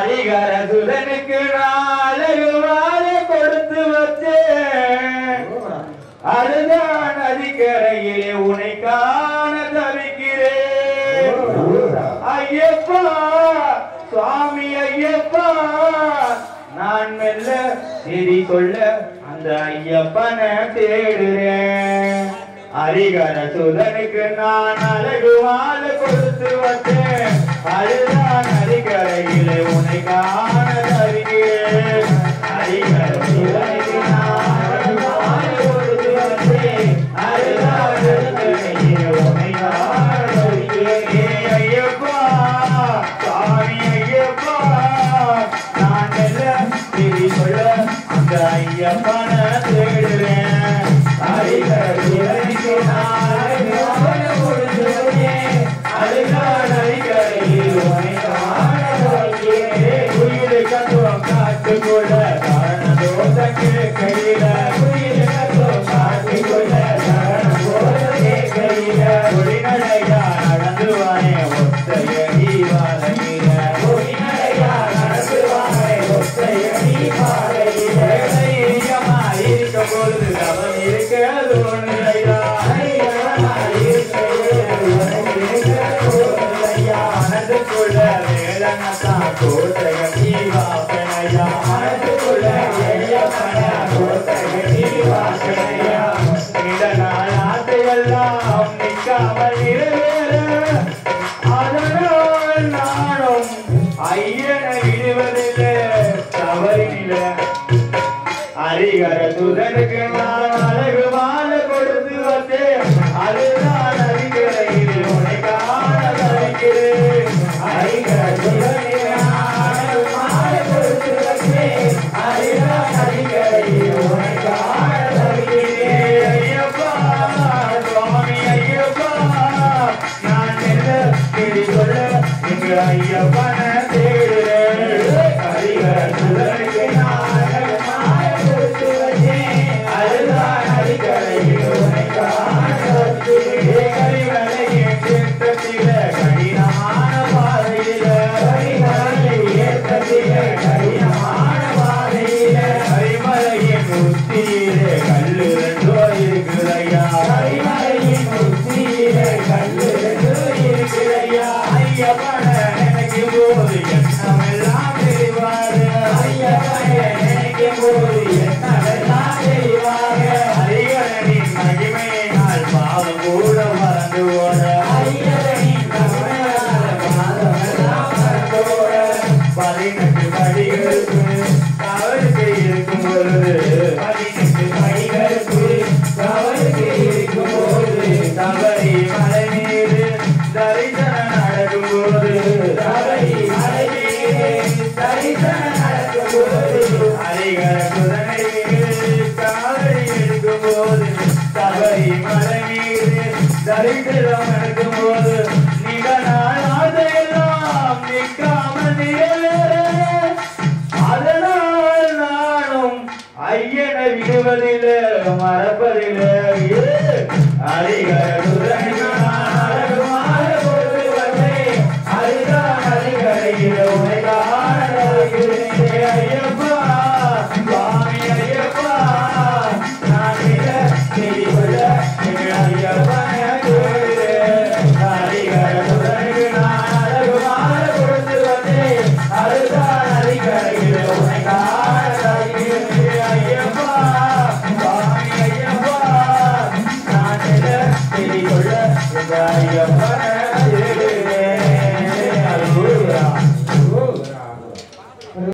ஹரிகர சுதனுக்கு நாலகு மாலை கொடுத்து வச்சேன் அதுதான் நதிக்கரையிலே உன்னை காண தவிக்கிறேன் ஐயப்பா சுவாமி ஐயப்பா நான் மெல்ல செய்தி சொல்ல அந்த ஐயப்பனை தேடுறேன் ஹரிகர சுதனுக்கு நான் அழகு மாலை கொடுத்து வந்தேன் அதுதான் நதிக்கரையிலே உன்னை காண தவிக்கிறேன் ஹரிகர சுதனுக்கு நான் அழகு மாலை கொடுத்து வந்தேன் அதுதான் நதிக்கரையிலே உன்னை காண தவிக்கிறேன் ஏ ஐயப்பா சாமி ஐயப்பா நான் எல்லாம் திரி சொல்ல அந்த ஐயப்பனை தேடுறேன் ஹரிகர சுதனுக்கு நான் அழகு மாலை கொடுத்து வந்தேன் அதுதான் நதிக்கரையில் உன்னை காண தவிக்கிறேன் உயிரை கத்துவம் காத்துக்கொள்ள காரண தோசைக்கு கையில உயிரை கத்துவம் காத்துக்கொள்ள காரண தோசைக்கு கையில ஒளிநடையா நடந்து வானே ஒத்தையடி வாழையில ஒளிநடையா நடந்து வானே ஒத்தையடி வாழையில தைரியமா இருக்கும் பொழுது அவன் இருக்கிறது ஒன்றிலையா தைரியமா இருக்கிறது ஒன்றிலையா மனதுக்குள்ள வேலனத்தான் கோட்டையடி வாசனையா மனதுக்குள்ள வேலப்பன கோட்டையடி வாசனையா இந்த நாள் ஆசையெல்லாம் நிற்காமல் நிறைவேற அதனால் நானும் ஐயனை விடுவதில்லை தவறினில்லை ஹரிகர சுதனுக்கு நான் அழகு மாலை கொடுத்து வந்தேன் அதுதான் ஹரிகரையில் உன்னை காண தவிக்கிறேன் ஹரிகர சுதனுக்கு நான் அழகு மாலை கொடுத்து வந்தேன் அதுதான் ஹரிகரையில் உன்னை காண தவிக்கிறேன் ஐயப்பா சுவாமி ஐயப்பா நான் என்ன தேடி சொல்ல எங்க ஐயப்பன தேடுறேன் ஹரிகர சுதனுக்கு நான் அழகு மாலை கொடுத்து வந்தேன் அதுதான் ஹரிகரையில் உன்னை காண தவிக்கிறேன் கரிவலையே கேட்டதில கடினமான பாதையில கரிவலை ஏற்றதில கடினமான பாதையில கரிமலையின் உச்சியிலே கல்லு ரெண்டோ இருக்குதையா கரிமலையின் உச்சியிலே கல்லு ரெண்டோ இருக்குதையா ஐயப்பன நினைக்கும் போது எண்ணமெல்லாம் தெரிவாரு ஐயப்பன நினைக்கும் போது எண்ணமெல்லாம் தெரிவாரு ஹரிகரனின் மகிமையினால் பாவம் கூட மறந்து ஓட ஐயப்பனின் மகிமையினால் பாவமெல்லாம் மறந்து ஓட பதினெட்டு படிகளுக்கு அவருக்கு இருக்கும் பொழுது பதினெட்டு படிகளுக்கு அவருக்கு இருக்கும் போது தவறி மலை மீது தரிசனம் நடக்கும் போது தவறி மலை மீது தரிசனம் நடக்கும் போது ஹரிகர குதனை காவடி எடுக்கும் போது தவறி மலை மீது தரிசனம் நடக்கும் போது நிகழால் அதையெல்லாம் நிற்காமல் நிறைவேற அதனால் நானும் ஐயனை விடுவதில்லை மறப்பதில்லை ஐயப்பா சுவாமி ஐயப்பா நான் இத தேடி கொள்ள எங்கள் ஐயப்பனை தேடுகிறேன். ஹரிகர சுதனுக்கு நான் அழகு மாலை கொடுத்து வந்தேன். அதுதான் ஹரிகரையில் உன்னை காண தவிக்கிறேன். ஐயப்பா, சுவாமி ஐயப்பா, நான் இத தேடி கொள்ள எங்கள் ஐயப்பனை